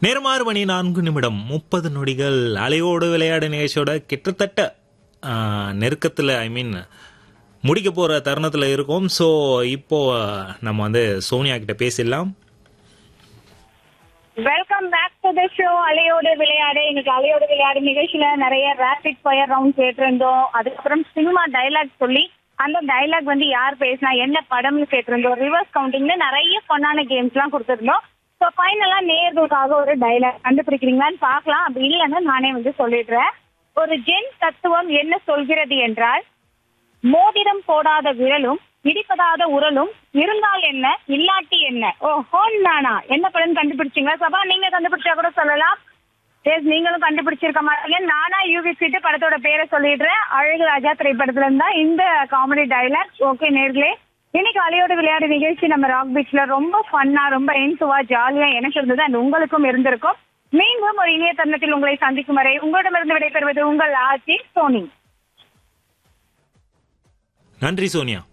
நேரம் ஆறு மணி நான்கு நிமிடம் முப்பது நொடிகள் அலையோடு விளையாடு நிகழ்ச்சியோட கிட்டத்தட்ட ஆ, நெருக்கத்தில் ஐ மீன் முடிக்க போகிற தருணத்தில் இருக்கோம் ஸோ இப்போ நம்ம வந்து சோனியா கிட்ட பேசிடலாம் welcome back to the show அலையோடு விளையாடு இன்னைக்கு அலையோடு விளையாடு நிகழ்ச்சியில நிறைய ரேபிட் ஃபயர் ரவுண்ட் கேட்டிருந்தோம் அதுக்கப்புறம் சினிமா டைலாக் சொல்லி அந்த டைலாக் வந்து யார் பேசினா என்ன படம்னு கேட்டிருந்தோம் ரிவர்ஸ் கவுண்டிங்ல நிறைய ஃபன்னான கேம்ஸ் எல்லாம் கொடுத்திருந்தோம் ஸோ ஃபைனலா நேர்களுக்காக ஒரு டைலாக் கண்டுபிடிக்கிறீங்களான்னு பார்க்கலாம் அப்படி இல்லைன்னா நானே வந்து சொல்லிடுறேன் ஒரு ஜென் தத்துவம் என்ன சொல்கிறது என்றால் மோதிரம் போடாத விரலும் இடிப்படாத உரலும் இருந்தால் என்ன இல்லாட்டி என்ன ஓ ஹோன் நானா என்ன படம் கண்டுபிடிச்சீங்களா சபா நீங்க கண்டுபிடிச்சா கூட சொல்லலாம் எஸ் நீங்களும் கண்டுபிடிச்சிருக்க மாட்டீங்க நானா யூவி சீட்டு படத்தோட பேரை சொல்லிடுறேன் அழகு ராஜா திரைப்படத்துல இருந்தா இந்த காமெடி டைலாக் ஓகே நேர்களே இன்னைக்கு அலையோட விளையாடு நிகழ்ச்சி நம்ம ராக் பீச்ல ரொம்ப ஃபன்னா ரொம்ப இன்சுவா ஜாலியா எனக்கு இருந்தது அண்ட் உங்களுக்கும் இருந்திருக்கும் மீண்டும் ஒரு இணைய தருணத்தில் உங்களை சந்திக்கும் வரை உங்களிடமிருந்து விடைபெறுவது உங்கள் ஆட்சி சோனி நன்றி சோனியா